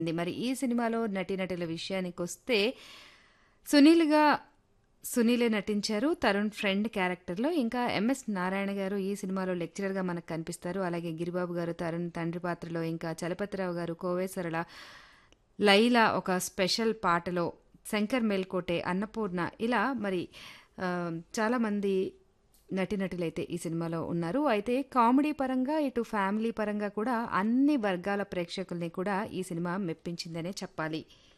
ఉంది. మరి ఈ సినిమాలో నటీనటుల విషయానికొస్తే సునీల్‌గా సునీలే నటించారు. తరుణ్ ఫ్రెండ్ క్యారెక్టర్‌లో. ఇంకా ఎంఎస్ నారాయణ గారు ఈ సినిమాలో లెక్చరర్‌గా మనకు కనిపిస్తారు. అలాగే గిరిబాబు గారు తరుణ్ తండ్రి పాత్రలో, ఇంకా చలపతిరావు గారు కోవే సరళ, లైలా ఒక స్పెషల్ పాటలో, శంకర్ మేల్కోటే, అన్నపూర్ణ ఇలా మరి ఆహ్, చాలామంది నటీనటులైతే ఈ సినిమాలో ఉన్నారు. అయితే కామెడీ పరంగా, ఇటు ఫ్యామిలీ పరంగా కూడా అన్ని వర్గాల ప్రేక్షకుల్ని కూడా ఈ సినిమా మెప్పించిందనే చెప్పాలి.